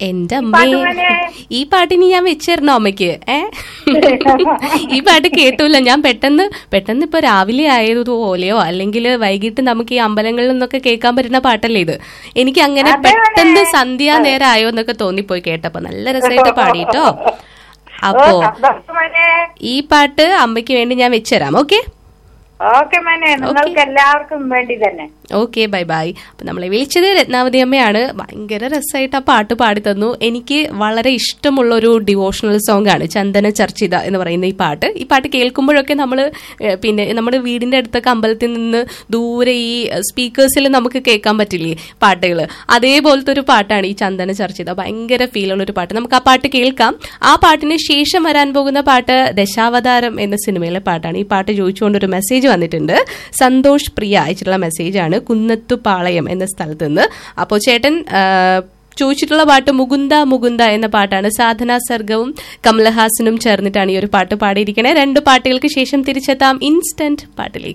എന്റെ പാട്ട് അമ്മേ മോനെ. ഈ പാട്ടിനി ഞാൻ വെച്ചിരുന്നോ അമ്മയ്ക്ക് ഏ ഈ പാട്ട് കേട്ടില്ല ഞാൻ പെട്ടെന്ന് പെട്ടെന്ന് ഇപ്പൊ രാവിലെ ആയതുപോലെയോ അല്ലെങ്കിൽ വൈകിട്ട് നമുക്ക് ഈ അമ്പലങ്ങളിൽ നിന്നൊക്കെ കേൾക്കാൻ പറ്റുന്ന പാട്ടല്ലേ ഇത് എനിക്ക് അങ്ങനെ അതെ, മോനെ. പെട്ടെന്ന് സന്ധ്യാ നേരം ആയോ എന്നൊക്കെ തോന്നിപ്പോയി കേട്ടപ്പോ നല്ല രസമായിട്ട് പാടിട്ടോ ഓ അപ്പോ സന്തോഷം മോനെ ഈ പാട്ട് അമ്മയ്ക്ക് വേണ്ടി ഞാൻ വെച്ചുതരാം ഓക്കെ ഓക്കെ മോനെ നിങ്ങൾക്ക് എല്ലാവർക്കും വേണ്ടി തന്നെ ഓക്കെ ബൈ ബൈ അപ്പൊ നമ്മളെ വിളിച്ചത് രത്നാവതി അമ്മയാണ് ഭയങ്കര രസമായിട്ട് ആ പാട്ട് പാടി തന്നു എനിക്ക് വളരെ ഇഷ്ടമുള്ള ഒരു ഡിവോഷണൽ സോങ് ആണ് ചന്ദന ചർച്ചിത എന്ന് പറയുന്ന ഈ പാട്ട് ഈ പാട്ട് കേൾക്കുമ്പോഴൊക്കെ നമ്മൾ പിന്നെ നമ്മുടെ വീടിന്റെ അടുത്തൊക്കെ അമ്പലത്തിൽ നിന്ന് ദൂരെ ഈ സ്പീക്കേഴ്സിൽ നമുക്ക് കേൾക്കാൻ പറ്റില്ലേ പാട്ടുകൾ അതേപോലത്തെ ഒരു പാട്ടാണ് ഈ ചന്ദന ചർച്ചിത ഭയങ്കര ഫീലുള്ള ഒരു പാട്ട് നമുക്ക് ആ പാട്ട് കേൾക്കാം ആ പാട്ടിന് ശേഷം വരാൻ പോകുന്ന പാട്ട് ദശാവതാരം എന്ന സിനിമയിലെ പാട്ടാണ് ഈ പാട്ട് ചോദിച്ചുകൊണ്ട് ഒരു മെസ്സേജ് വന്നിട്ടുണ്ട് സന്തോഷ് പ്രിയ അയച്ചിട്ടുള്ള മെസ്സേജാണ് കുന്നത്തുപാളയം എന്ന സ്ഥലത്ത് നിന്ന് അപ്പോൾ ചേട്ടൻ ആ, ചോദിച്ചിട്ടുള്ള പാട്ട് മുകുന്ദ മുകുന്ദ എന്ന പാട്ടാണ് സാധന സർഗവും കമലഹാസനും ചേർന്നിട്ടാണ് ഈ ഒരു പാട്ട് പാടിയിരിക്കണേ രണ്ട് പാട്ടുകൾക്ക് ശേഷം തിരിച്ചെത്താം ഇൻസ്റ്റന്റ് പാട്ടിലേക്ക്